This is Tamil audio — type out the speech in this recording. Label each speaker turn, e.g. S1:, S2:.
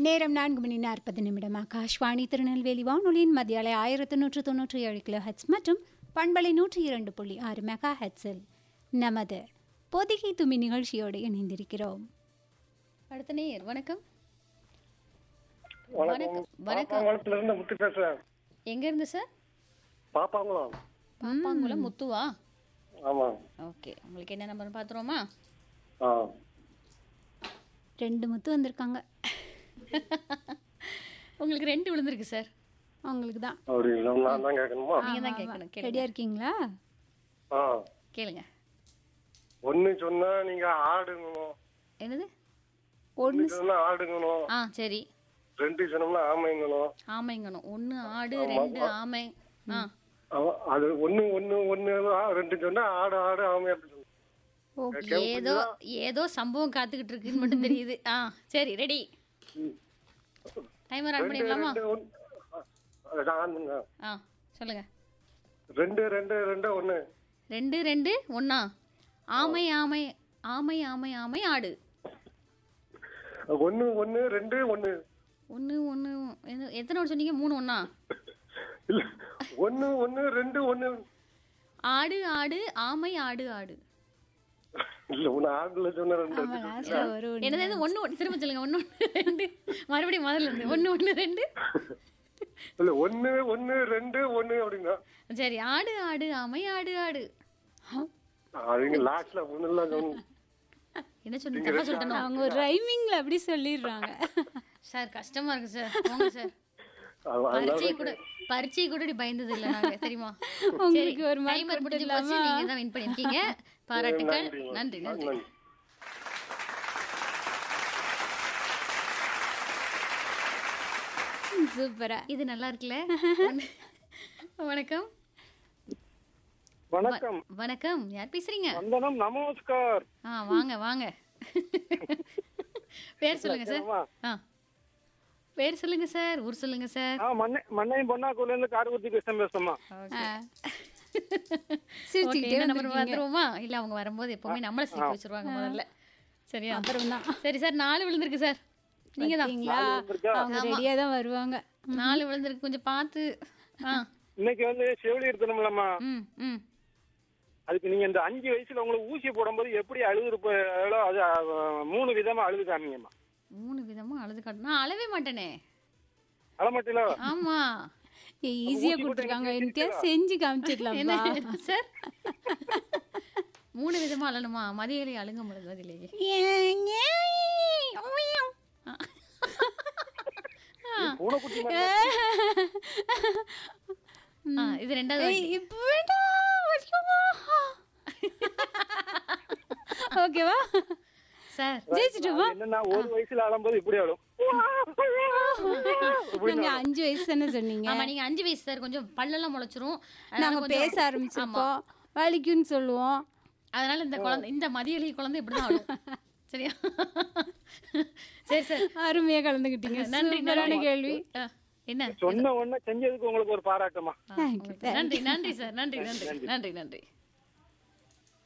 S1: நேரம் நான்கு மணி நாற்பது நிமிடம் ஆகாஷ்வாணி திருநெல்வேலி வானொலியின் மத்தியாலை ஆயிரத்து நூற்று தொன்னூற்றி ஏழு கிலோ ஹெட்ஸ் மற்றும் பண்பலை நூற்றி இரண்டு புள்ளி ஆறு மெகா ஹெட்ஸில் நமது பொதிகை துமி நிகழ்ச்சியோடு இணைந்திருக்கிறோம்
S2: அடுத்த நேயர் வணக்கம்
S3: வணக்கம்
S2: வணக்கம்
S3: பாப்பாங்குளத்துல இருந்து முத்து பேசுறேன்
S2: எங்க இருந்து சார்
S3: பாப்பாங்குளம்
S2: பாப்பாங்குளம் முத்துவா
S3: ஆமா
S2: ஓகே உங்களுக்கு என்ன நம்பர் பார்த்துருவோமா
S3: ஆ
S1: ரெண்டு முத்து வந்திருக்காங்க
S2: உங்களுக்கு ரெண்டு விழுந்திருக்கு சார்
S1: அவங்களுக்கு தான்
S3: அப்படிங்களா நான் தான் கேட்கணுமா
S2: நீங்க தான் கேட்கணும் கேளுங்க
S1: ரெடியாக இருக்கீங்களா
S3: ஆ
S2: கேளுங்க
S3: ஒண்ணு சொன்னா நீங்க ஆடுங்கணும்
S2: என்னது
S1: ஒன்று
S3: ஒண்ணு சொன்னா ஆடுங்கணும்
S2: ஆ சரி
S3: ரெண்டு சொன்னோம்னா ஆமைங்கணும்
S2: ஆமைங்கணும் ஒன்று ஆடு ரெண்டு ஆமை ஆ
S3: அவ- அது ஒண்ணு ஒண்ணு ஒண்ணு ஆ, ரெண்டு சொன்னா ஆடு ஆடு ஆமை அப்படி சொல்லணும்.
S1: ஓகே
S2: ஏதோ ஏதோ சம்பவம் காத்துக்கிட்டு இருக்குன்னு மட்டும் தெரியுது ஆ சரி ரெடி
S3: ம்.
S2: டைமர் ஆன்
S3: ரெண்டு
S2: பண்ணிடலாமா
S3: ரெண்டு ஒண்ணு ஆ, அது ஆன் பண்ணுங்க.
S2: ஆ சொல்லுங்க
S3: ரெண்டு ரெண்டு ரெண்டு ஒண்ணு
S2: ரெண்டு ரெண்டு ஒண்ணா ஆமை ஆமை ஆமை ஆமை ஆமை ஆடு
S3: ஒண்ணு ஒண்ணு ரெண்டு ஒண்ணு
S2: ஒன்று ஒன்று எத்தனை ஒன்று சொன்னீங்க மூணு ஒண்ணா
S3: இல்ல ஒண்ணு ஒண்ணு ரெண்டு ஒண்ணு
S2: ஆடு ஆடு ஆமை ஆடு ஆடு
S3: இல்ல ஒண்ணு ஆடுல சொன்ன ரெண்டு
S1: ஆமா லாஸ்ட்டில் ஒரு ஒண்ணு.
S2: என்னது இது ஒன்று ஒன்று திரும்ப சொல்லுங்க ஒன்று ஒன்று ரெண்டு மறுபடியும் முதல்ல இருந்து ஒன்று ஒன்று ரெண்டு
S3: இல்ல ஒண்ணு ஒண்ணு ரெண்டு ஒண்ணு அப்படின்னா
S2: சரி ஆடு ஆடு ஆமை ஆடு ஆடு
S3: அவங்க லாஸ்ட்ல ஒண்ணுலாம் சொன்ன
S2: என்ன சொன்னீங்க தப்பா சொல்லிட்டணும்
S1: அவங்க ஒரு ரைமிங்கில் அப்படி சொல்லிடுறாங்க
S2: சார் கஷ்டமா இருக்கு சார் போங்க சார்
S3: அது-
S2: பரீட்சை கூட பரீட்சை கூட இப்படி பயந்தது இல்லை நாங்க தெரியுமா
S1: உங்களுக்கு ஒரு mark
S2: டைமர் முடிஞ்சு போச்சு நீங்க தான் வின் பண்ணிருக்கீங்க பாராட்டுக்கள் நன்றி நன்றி
S3: நன்றி.
S1: சூப்பரா
S2: இது நல்லா இருக்குல்ல வணக்கம்
S3: வணக்கம்
S2: வணக்கம் யார் பேசுறீங்க
S3: வந்தனம் நமஸ்கார்
S2: ஆ வாங்க வாங்க பேர் சொல்லுங்க சார் ஆ பேர் சொல்லுங்க சார் ஊர் சொல்லுங்க சார்
S3: ஆ மண்ணை மண்ணையும் பொன்னாக்கூர்ல இருந்து காரகுத்தி கிருஷ்ணன் பேசுமா
S1: சிரிச்சுக்கிட்டே
S2: என்ன நம்பர்
S1: வந்திருக்கீங்க
S2: வந்துருவோமா இல்ல அவங்க வரும்போது எப்பவுமே நம்மள சிரிக்க வச்சிருவாங்க முதல்ல சரியா
S1: அப்புறம் தான்
S2: சரி சார் நாலு விழுந்திருக்கு சார் நீங்க தான்
S1: பார்த்தீங்களா அவங்க ரெடியாக தான் வருவாங்க
S2: நாலு விழுந்திருக்கு கொஞ்சம் பார்த்து ஆ
S3: இன்னைக்கு வந்து செவிலி இருக்கணும்லம்மா
S2: ம் ம்
S3: அதுக்கு நீங்க இந்த அஞ்சு வயசுல உங்களுக்கு ஊசி போடும்போது எப்படி அழுதுருப்போ அது அஹ், மூணு விதமா அழுது காமிங்கம்மா
S2: மூணு விதமா அழுது காட்டு நான் அழவே மாட்டேனே
S3: அழமாட்டில
S2: ஆமா
S1: ஈஸியாக கொடுத்துருக்காங்க எனக்கு செஞ்சு காமிச்சிடலாம்ப்பா
S2: என்ன சார் மூணு விதமா அழணுமா மதியலை அழுங்க முடியாது மதியிலேயே
S3: பூனைக்குட்டி
S2: ஆ இது ரெண்டாவது வாட்டி.
S1: இப்போ வேண்டாம் வச்சுக்கோமா ஓகேவா
S2: சார்
S1: ஜெயிச்சிட்டோமா
S3: என்னன்னா ஒரு வயசுல அழும்போது இப்படி அழும்
S1: நீங்க அஞ்சு வயசு தானே சொன்னீங்க
S2: ஆமா நீங்க அஞ்சு வயசு சார் கொஞ்சம் பல்லெல்லாம் முளைச்சிரும் அதனால
S1: நாங்க
S2: கொஞ்சம்-
S1: பேச ஆரம்பிச்சிருப்போம் வலிக்குன்னு சொல்லுவோம்
S2: அதனால இந்த குழந்தை இந்த மதியலி குழந்தை இப்படிதான் ஆடும் சரியா சரி சார்
S1: அருமையா கலந்துக்கிட்டீங்க
S2: நன்றி
S1: சூப்பரான
S2: நன்றி
S1: கேள்வி
S2: ஆ, என்ன
S3: சொன்ன உடனே செஞ்சதுக்கு உங்களுக்கு ஒரு பாராட்டுமா
S1: தேங்க்யூ
S2: நன்றி நன்றி சார் நன்றி நன்றி நன்றி நன்றி